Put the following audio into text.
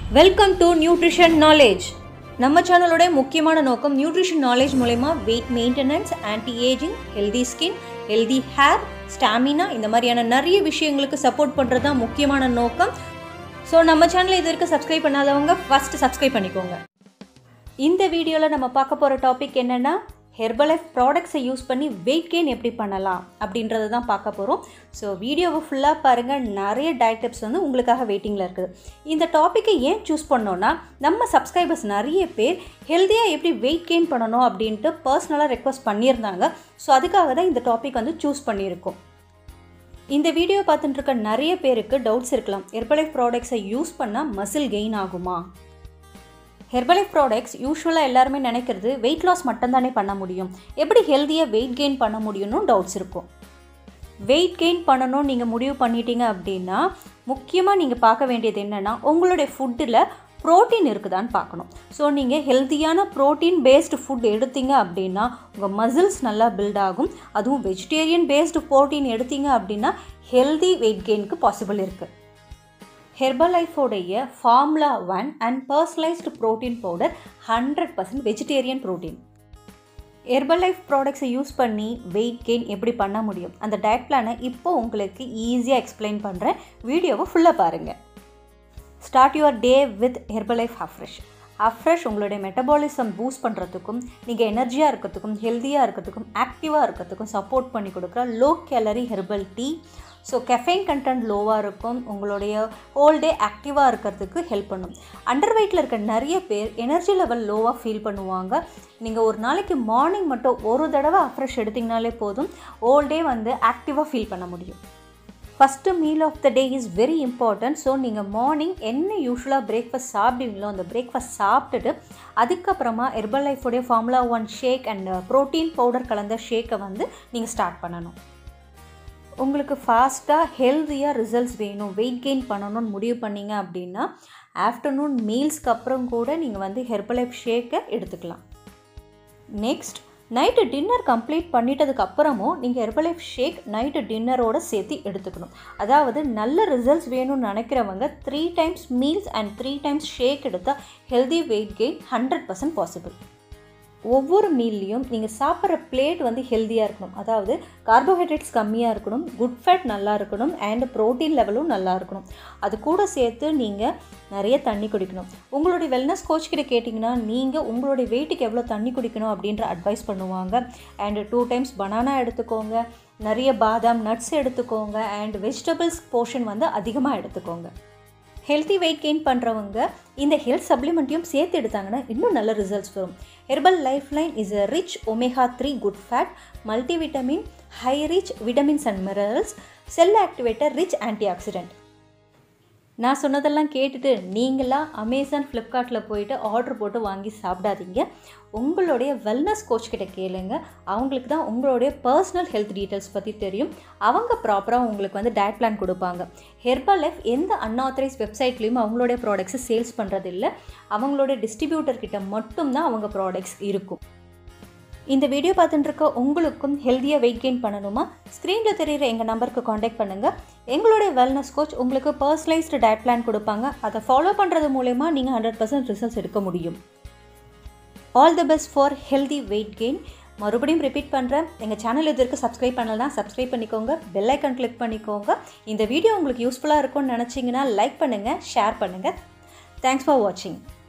welcome to nutrition knowledge நம்ம சேனலோட முக்கியமான நோக்கம் நியூட்ரிஷன் நாலேஜ் மூலயமா weight maintenance anti ageing healthy skin healthy hair stamina இந்த மாதிரியான நிறைய விஷயங்களுக்கு சப்போர்ட் பண்ணுறது தான் முக்கியமான நோக்கம் ஸோ நம்ம சேனலை இது வரைக்கும் சப்ஸ்கிரைப் பண்ணாதவங்க ஃபஸ்ட்டு சப்ஸ்கிரைப் பண்ணிக்கோங்க இந்த வீடியோவில் நம்ம பார்க்க போகிற டாபிக் என்னென்னா ஹெர்பலைஃப் ப்ராடக்ட்ஸை யூஸ் பண்ணி வெயிட் கெயின் எப்படி பண்ணலாம் அப்படின்றத தான் பார்க்க போகிறோம் ஸோ வீடியோவை ஃபுல்லாக பாருங்கள் நிறைய டயட் டிப்ஸ் வந்து உங்களுக்காக வெயிட்டிங்கில் இருக்குது இந்த டாப்பிக்கை ஏன் சூஸ் பண்ணோன்னா நம்ம சப்ஸ்கிரைபர்ஸ் நிறைய பேர் ஹெல்த்தியாக எப்படி வெயிட் கெயின் பண்ணணும் அப்படின்ட்டு பர்சனலாக ரெக்வஸ்ட் பண்ணியிருந்தாங்க ஸோ அதுக்காக தான் இந்த டாபிக் வந்து சூஸ் பண்ணியிருக்கோம் இந்த வீடியோ பார்த்துட்டு இருக்க நிறைய பேருக்கு டவுட்ஸ் இருக்கலாம் ஹெர்பலைஃப் ப்ராடக்ட்ஸை யூஸ் பண்ணால் மசில் கெயின் ஆகுமா ஹெர்பலைஃப் ப்ராடக்ட்ஸ் யூஸ்வலாக எல்லாருமே நினைக்கிறது வெயிட் லாஸ் மட்டும்தானே பண்ண முடியும் எப்படி ஹெல்த்தியாக வெயிட் கெயின் பண்ண முடியும்னு டவுட்ஸ் இருக்கும் வெயிட் கெயின் பண்ணணும் நீங்கள் முடிவு பண்ணிட்டீங்க அப்படின்னா முக்கியமாக நீங்கள் பார்க்க வேண்டியது என்னென்னா உங்களுடைய ஃபுட்டில் ப்ரோட்டீன் இருக்குதான்னு பார்க்கணும் ஸோ நீங்கள் ஹெல்த்தியான ப்ரோட்டீன் பேஸ்டு ஃபுட் எடுத்தீங்க அப்படின்னா உங்கள் மசில்ஸ் நல்லா பில்ட் ஆகும் அதுவும் வெஜிடேரியன் பேஸ்டு ப்ரோட்டீன் எடுத்தீங்க அப்படின்னா ஹெல்தி வெயிட் கெயினுக்கு பாசிபிள் இருக்குது ஹெர்பலைஃபோடைய formula one and personalised protein powder hundred percent vegetarian protein Herbalife ப்ராடக்ட்ஸை யூஸ் பண்ணி வெயிட் கெயின் எப்படி பண்ண முடியும் அந்த டயட் பிளானை இப்போ உங்களுக்கு ஈஸியாக எக்ஸ்பிளைன் பண்ணுறேன் வீடியோவை ஃபுல்லாக பாருங்கள் start your day with Herbalife Afresh Afresh உங்களுடைய மெட்டபாலிசம் பூஸ்ட் பண்ணுறதுக்கும் நீங்கள் எனர்ஜியாக இருக்கிறதுக்கும் ஹெல்த்தியாக இருக்கிறதுக்கும் ஆக்டிவாக இருக்கிறதுக்கும் சப்போர்ட் பண்ணி கொடுக்குற low calorie herbal tea so caffeine content லோவாக இருக்கும் உங்களுடைய ஹோல் டே ஆக்டிவாக இருக்கிறதுக்கு ஹெல்ப் பண்ணும் அண்டர் வெயிட்டில் இருக்க நிறைய பேர் எனர்ஜி லெவல் லோவாக ஃபீல் பண்ணுவாங்க நீங்கள் ஒரு நாளைக்கு மார்னிங் மட்டும் ஒரு தடவை அஃப்ரெஷ் எடுத்திங்கனாலே போதும் ஹோல் டே வந்து ஆக்டிவாக ஃபீல் பண்ண முடியும் first meal of the day is very important so நீங்கள் மார்னிங் என்ன யூஸ்வலாக பிரேக்ஃபாஸ்ட் சாப்பிடுவீங்களோ அந்த பிரேக்ஃபாஸ்ட் சாப்பிட்டுட்டு அதுக்கப்புறமா ஹெர்பல் லைஃபோடைய formula one shake and protein powder கலந்த ஷேக்கை வந்து நீங்கள் ஸ்டார்ட் பண்ணணும் உங்களுக்கு ஃபாஸ்ட்டாக ஹெல்த்தியாக ரிசல்ட்ஸ் வேணும் வெயிட் கெயின் பண்ணணும்னு முடிவு பண்ணீங்க அப்படின்னா ஆஃப்டர்நூன் மீல்ஸ்க்கு அப்புறம் கூட நீங்கள் வந்து ஹெர்பலைஃப் ஷேக்கை எடுத்துக்கலாம் நெக்ஸ்ட் நைட்டு டின்னர் கம்ப்ளீட் பண்ணிட்டதுக்கு அப்புறமும் நீங்கள் ஹெர்பலைஃப் ஷேக் நைட்டு டின்னரோட சேர்த்து எடுத்துக்கணும் அதாவது நல்ல ரிசல்ட்ஸ் வேணும்னு நினைக்கிறவங்க three times meals and three times shake எடுத்தால் healthy weight gain hundred percent possible ஒவ்வொரு மீல்லையும் நீங்கள் சாப்பிட்ற பிளேட் வந்து ஹெல்த்தியாக இருக்கணும் அதாவது கார்போஹைட்ரேட்ஸ் கம்மியாக இருக்கணும் குட் ஃபேட் நல்லா இருக்கணும் அண்ட் ப்ரோட்டீன் லெவலும் நல்லா இருக்கணும் அது கூட சேர்த்து நீங்கள் நிறைய தண்ணி குடிக்கணும் உங்களுடைய வெல்னஸ் கோச் கிட்ட கேட்டிங்கன்னா நீங்கள் உங்களுடைய வெயிட்டுக்கு எவ்வளோ தண்ணி குடிக்கணும் அப்படின்ற அட்வைஸ் பண்ணுவாங்க அண்ட் டூ டைம்ஸ் பனானா எடுத்துக்கோங்க நிறைய பாதாம் நட்ஸ் எடுத்துக்கோங்க அண்ட் வெஜிடபிள்ஸ் போர்ஷன் வந்து அதிகமாக எடுத்துக்கோங்க ஹெல்த்தி வெயிட் கெயின் பண்ணுறவங்க இந்த ஹெல்த் சப்ளிமெண்ட்டையும் சேர்த்து எடுத்தாங்கன்னா இன்னும் நல்ல ரிசல்ட்ஸ் வரும் Herbalife line is a rich omega three good fat multivitamin high rich vitamins and minerals cell activator rich antioxidant நான் சொன்னதெல்லாம் கேட்டுட்டு நீங்களாம் அமேசான் ஃப்ளிப்கார்ட்டில் போயிட்டு ஆர்டர் போட்டு வாங்கி சாப்பிடாதீங்க உங்களுடைய வெல்னஸ் கோச் கிட்ட கேளுங்க அவங்களுக்கு தான் உங்களுடைய பர்சனல் ஹெல்த் டீட்டெயில்ஸ் பற்றி தெரியும் அவங்க ப்ராப்பராக உங்களுக்கு வந்து டயட் பிளான் கொடுப்பாங்க ஹெர்பல் லைஃப் எந்த அன்ஆத்தரைஸ் வெப்சைட்லேயும் அவங்களுடைய ப்ராடக்ட்ஸை சேல்ஸ் பண்ணுறதில்ல அவங்களோட டிஸ்ட்ரிபியூட்டர் கிட்ட மட்டும்தான் அவங்க ப்ராடக்ட்ஸ் இருக்கும் இந்த வீடியோ பார்த்துட்டு இருக்க உங்களுக்கும் ஹெல்த்தியாக வெயிட் கெயின் பண்ணணுமா ஸ்க்ரீனில் தெரியுற எங்கள் நம்பருக்கு காண்டாக்ட் பண்ணுங்கள் எங்களுடைய வெல்னஸ் கோச் உங்களுக்கு பர்சனலைஸ்டு டயட் பிளான் கொடுப்பாங்க அதை ஃபாலோ பண்ணுறது மூலயமா நீங்கள் ஹண்ட்ரட் பர்சன்ட் ரிசல்ட்ஸ் எடுக்க முடியும் all the best for healthy weight gain மறுபடியும் ரிப்பீட் பண்ணுறேன் எங்கள் சேனல் இது வரைக்கும் சப்ஸ்கிரைப் பண்ணலாம் சப்ஸ்கிரைப் பண்ணிக்கோங்க பெல் ஐக்கன் கிளிக் பண்ணிக்கோங்க இந்த வீடியோ உங்களுக்கு யூஸ்ஃபுல்லாக இருக்கும்னு நினச்சிங்கன்னா லைக் பண்ணுங்கள் ஷேர் பண்ணுங்கள் தேங்க்ஸ் ஃபார் வாட்சிங்